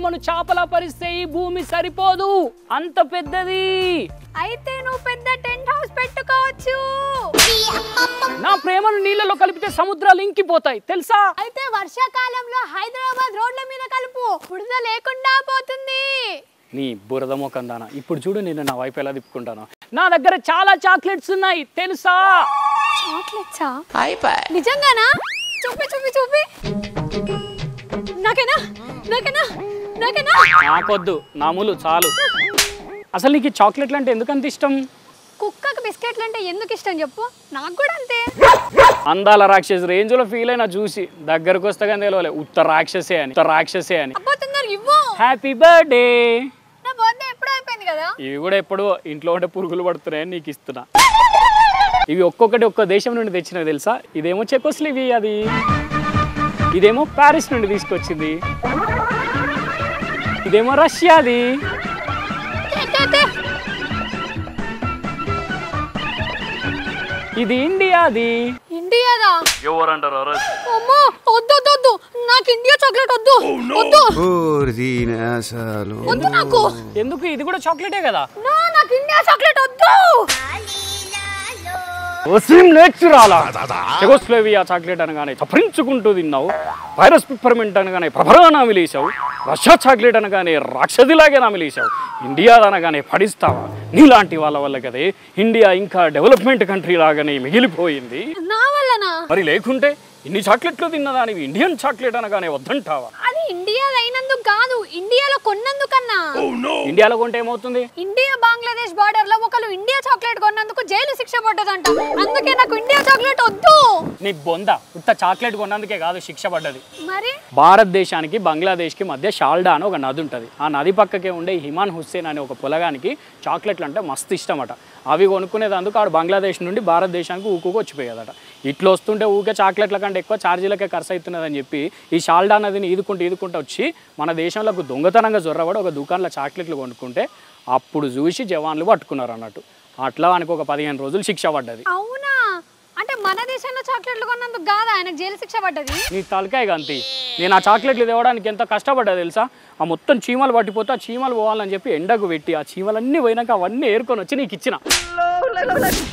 ప్రేమను చాపలా పరిస్తే ఈ భూమి సరిపోదు అంత పెద్దది అయితే నువ్వు పెద్ద టెంట్ హౌస్ పెట్టుకోవచ్చు నా ప్రేమను నీళ్ళలో కలిపితే సముద్రాలు ఇంకిపోతాయి తెలుసా అయితే వర్షాకాలంలో హైదరాబాద్ రోడ్ల మీద కలుపు బురద లేకుండా పోతుంది నీ బురద మొఖం దానా ఇప్పుడు చూడు నేను నా వైపు ఎలా తిప్పుకుంటాను నా దగ్గర చాలా చాక్లెట్స్ ఉన్నాయి తెలుసా చాక్లెట్సా నిజంగానా చూపి చూపి చూపి నాకేనా నాకేనా నాకేనా నాకొద్దు నాములు చాలు అసలు నీకు ఈ చాక్లెట్లు అంటే ఎందుకంత ఇష్టం కుక్కకు బిస్కెట్లు అంటే ఎందుకు ఇష్టం చెప్పు నాకు కూడా అంతే అందాల రాక్షసి రేంజ్లో ఫీల్ అయినా చూసి దగ్గరకు వస్తే కానీ తెలియలే ఉత్త రాక్షసే అని ఉత్త రాక్షసే అని అబ్బా తొందర ఇవ్వు హ్యాపీ బర్త్డే నా బర్త్డే ఎప్పుడో అయిపోయింది కదా ఇవి కూడా ఎప్పుడు ఇంట్లో ఉంటే పురుగులు పడుతున్నాయని నీకు ఇస్తున్నా ఇవి ఒక్కొక్కటి ఒక్క దేశం నుండి తెచ్చినవి తెలుసా ఇదేమో చెకోస్లివి అది ఇదేమో ప్యారిస్ నుండి తీసుకొచ్చింది ఇదేమో రష్యాది తే, తే, తే. ఇది ఇండియాది ఇండియాదా ఎవరంటారు అమ్మో వద్దు వద్దు వద్దు నాకు ఇండియా చాక్లెట్ వద్దు వద్దు Ordinasalu. వద్దు నాకు ఎందుకు ఇది కూడా చాక్లెటే కదా నో నాకు ఇండియా చాక్లెట్ వద్దు వసీం నేర్చురాలా చెగోస్లోవియా చాక్లెట్ అనగానే చప్పరించుకుంటూ తిన్నావు వైరస్ పిప్పర్మెంట్ అనగానే ప్రభరా నామిలేసావు రష్యా చాక్లెట్ అనగానే రాక్షసిలాగే నామిలేసావు ఇండియా అనగానే పడిస్తావా నీలాంటి వాళ్ళ వల్ల కదే ఇండియా ఇంకా డెవలప్మెంట్ కంట్రీ లాగానే మిగిలిపోయింది నా వల్లనా మరి లేకుంటే ఇన్ని చాక్లెట్లు తిన్నదానివి ఇండియన్ చాక్లెట్ అనగానే వద్దంటావా అది ఇండియా అయినందుకు కాదు ఇండియాలో కొన్నందుకన్నా ఇండియాలో కొంటే ఏమవుతుంది ఇండియా బంగ్లాదేశ్ బార్డర్ లో ఒకరు ఇండియా చాక్లెట్ కొన్నందుకు జైలు శిక్ష పడ్డదంట అందుకే నాకు ఇండియా చాక్లెట్ వద్దు నీ బొంద ఉత్త చాక్లెట్ కొన్నందుకే కాదు శిక్ష పడ్డది మరి భారతదేశానికి బంగ్లాదేశ్కి మధ్య షాల్డా అని ఒక నది ఉంటుంది ఆ నది పక్కకే ఉండే హిమాన్ హుస్సేన్ అనే ఒక పొలగానికి చాక్లెట్లు అంటే మస్తు ఇష్టమట అవి కొనుక్కునేందుకు ఆడు బంగ్లాదేశ్ నుండి భారతదేశానికి ఊకుకు వచ్చిపోయేదట ఇట్లా వస్తుంటే ఊకే చాక్లెట్ల కంటే ఎక్కువ ఛార్జీలకే ఖర్చు అవుతున్నదని చెప్పి ఈ షాల్డా నదిని ఈదుకుంటూ ఈదుకుంటూ వచ్చి మన దేశంలోకి దొంగతనంగా జొర్రబడి ఒక దుకాణంలో చాక్లెట్లు కొనుక్కుంటే అప్పుడు చూసి జవాన్లు పట్టుకున్నారు అన్నట్టు అట్లా ఆయనకు ఒక పదిహేను రోజులు శిక్ష పడ్డది అవునా అంటే మన దేశంలో చాక్లెట్లు కొన్నందుకు కాదా ఆయనకు జైలు శిక్ష పడ్డది నీ తలకాయ గంతి నేను ఆ చాక్లెట్లు తేవడానికి ఎంత కష్టపడ్డా తెలుసా ఆ మొత్తం చీమలు పట్టిపోతే ఆ చీమలు పోవాలని చెప్పి ఎండకు పెట్టి ఆ చీమలన్నీ పోయినాక అవన్నీ ఏరుకొని వచ్చి నీకు ఇచ్చిన